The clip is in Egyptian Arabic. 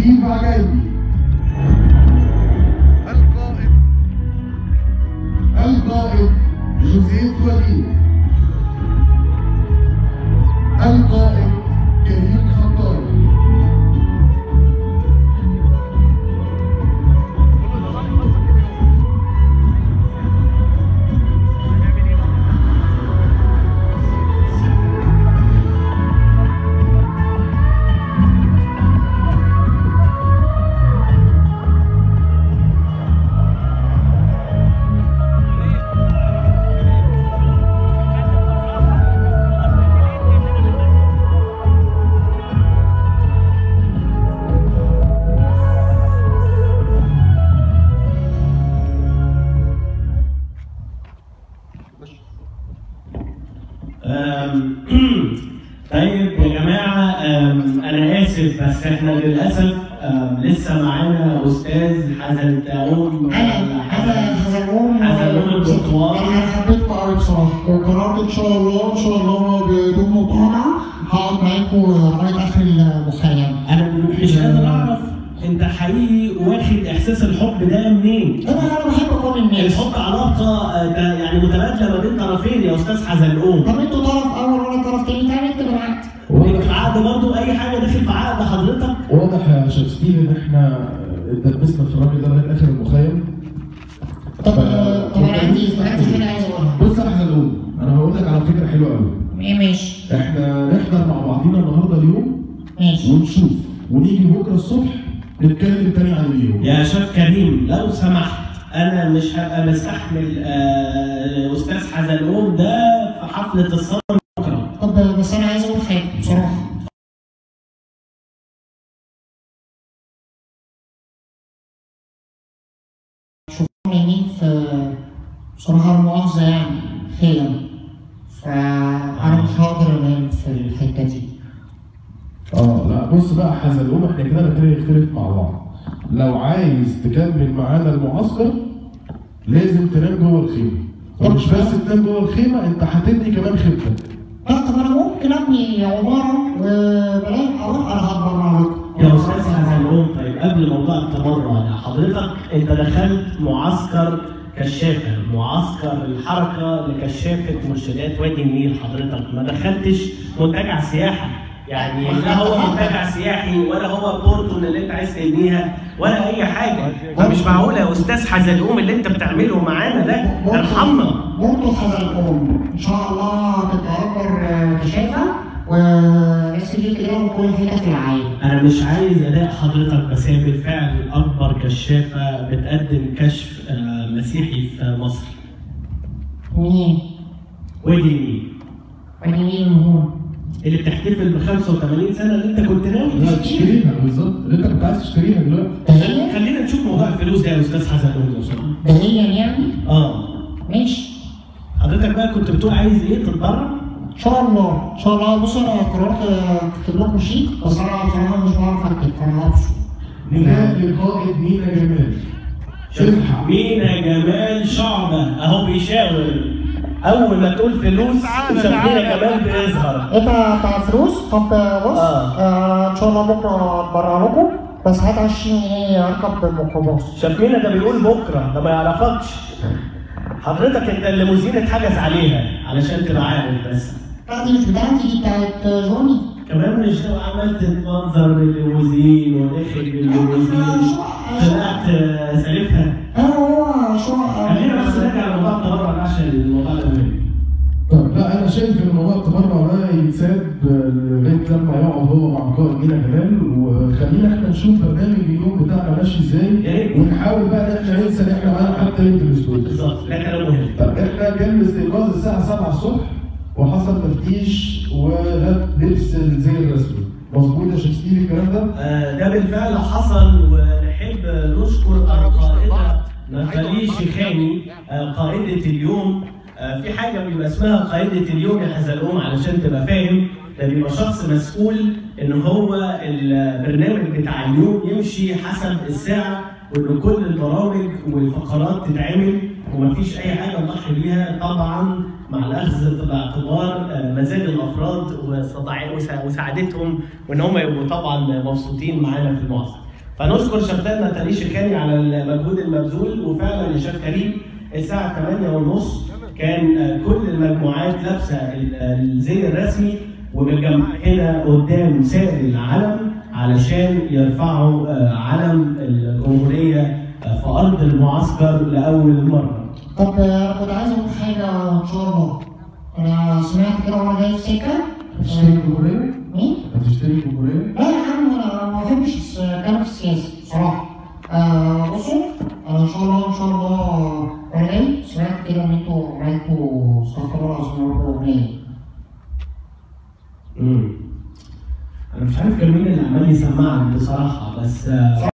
ستيف عجايبي القائد القائد جوزيف وليد القائد كريم خطابي أم، طيب يا جماعة أم، أنا آسف بس إحنا للأسف أم، لسه معانا أستاذ حسن تاون انا انا حزنون حزنون البرتقال. انا حبيتكم قوي بصراحه وقررت ان شاء الله ان شاء الله بدون مطالعه هقعد معاكم لغايه اخر المخيم أنا مش قادر أعرف أنت حقيقي واخد إحساس الحب ده منين؟ انا انا بحب كل الناس الحب علاقة آه، ده يعني متبادلة ما بين طرفين يا أستاذ حزلقوم طب انتوا طرف اول وانا طرف تاني تعالى نكتب العقد وانت عقد برضه أي حاجة داخل في عقد حضرتك واضح يا شيخ ستيف ان احنا اتدبسنا في الراجل ده لغايه اخر المخيم طب طب انا عندي عندي حاجه عايز اقولها بص يا حزلقوم انا هقول لك على فكره حلوه قوي ايه ماشي احنا نحضر مع بعضينا النهارده اليوم ماشي ونشوف ونيجي بكره الصبح نتكلم تاني عن اليوم يا شيخ كريم لو سمحت انا مش هبقى مستحمل آه، استاذ حزلقوم ده في حفله الصلاه بكره طب بس انا عايز اقول حاجه بصراحه شوفوا يمين في بصراحه المؤاخذه يعني خيم فانا مش هقدر انام في الحته دي اه لا بص بقى حزلقوم احنا كده نبتدي نختلف مع بعض لو عايز تكمل معانا المعسكر لازم تنام جوه الخيمه ومش بس تنام جوه الخيمه انت هتدي كمان خيمتك لا طب انا ممكن ابني عماره وبلاقي اروح انا هتبرع لكم يا استاذ حزلقوم طيب قبل موضوع التبرع ده حضرتك انت دخلت معسكر كشافه معسكر الحركه لكشافه مرشدات وادي النيل حضرتك ما دخلتش منتجع سياحه يعني لا هو منتجع سياحي ولا هو بورتون اللي انت عايز تبنيها ولا اي حاجه فمش معقوله يا استاذ حزلقوم اللي انت بتعمله معانا ده ارحمنا برضه حزلقوم ان شاء الله هتبقى اكبر آه، كشافه وناس كتير كده من كل حته في العالم انا مش عايز اداء حضرتك بس هي بالفعل اكبر كشافه بتقدم كشف آه، مسيحي في مصر مين؟ وادي النيل وادي مين هو؟ اللي بتحتفل ب 85 سنه اللي انت كنت ناوي لا تشتريها تشتريها بالظبط اللي انت كنت عايز تشتريها دلوقتي ده هي؟ خلينا نشوف موضوع الفلوس ده يا استاذ حسن لو سمحت. ده هي يعني؟ اه ماشي حضرتك بقى كنت بتقول عايز ايه تتبرع؟ ان شاء الله ان شاء الله بص انا قررت آه، اكتب لكم شيك بس انا بصراحه مش بعرف اكتب فانا هبصر نداء للقائد مينا جمال الحق مينا جمال شعبه اهو بيشاور اول ما تقول فلوس شاف مينا جمال بيظهر انت بتاع فلوس طب بص آه. آه ان شاء الله بكره اتبرع لكم بس هات 20 جنيه اركب بالميكروباص شاف مينا ده بيقول بكره ده ما يعرفكش حضرتك انت الليموزين اتحجز عليها علشان تبقى عارف بس لا دي مش بتاعتي دي بتاعت جوني كمان مش لو عملت تتمنظر بالليموزين وداخل بالليموزين طلعت آه، سالفها انا هو شو خلينا بس نرجع لموضوع التبرع ده عشان الموضوع ده مهم طب لا انا شايف ان موضوع التبرع ده يتساب لغايه لما يقعد هو مع قائد مينا جمال وخلينا احنا نشوف برنامج اليوم بتاعنا ماشي ازاي يا ريت. ونحاول بقى ان احنا ننسى ان احنا معانا حد تاني في الاستوديو بالظبط ده كلام مهم طب احنا كان الاستيقاظ الساعه 7 الصبح وحصل تفتيش ولبس الزي الرسمي مظبوط يا شيخ ستيف الكلام ده؟ آه، ده بالفعل حصل ونحب نشكر القائدة ناتالي شيخاني آه، قائدة اليوم آه، في حاجة بيبقى اسمها قائدة اليوم يا حزلقوم علشان تبقى فاهم ده بيبقى شخص مسؤول ان هو البرنامج بتاع اليوم يمشي حسب الساعة وان كل البرامج والفقرات تتعمل ومفيش اي حاجة نضحي بيها طبعا مع الاخذ في الاعتبار آه، مزاج الافراد واستطاع- وسا- وسعادتهم وان هم يبقوا طبعا مبسوطين معانا في المعسكر. فنشكر شفتان نتالي شيخاني على المجهود المبذول وفعلا يا شيخ كريم الساعه 8 ونص كان آه، كل المجموعات لابسه ال- الزي الرسمي ومتجمعه هنا قدام سائر العلم علشان يرفعوا آه، علم الجمهوريه آه، في ارض المعسكر لاول مره. طب آه، كنت عايز اقول حاجه ان شاء الله انا سمعت كده وانا جاي في سكه هتشتري الجمهورية؟ مين؟ هتشتري الجمهورية؟ لا يا عم انا ما بحبش الكلام في السياسه بصراحه آه بصوا انا ان شاء الله ان شاء الله وانا جاي سمعت كده ان انتوا عملتوا استغفر الله العظيم يا رب اغنيه امم انا مش عارف كان مين اللي عمال يسمعك بصراحه بس آه،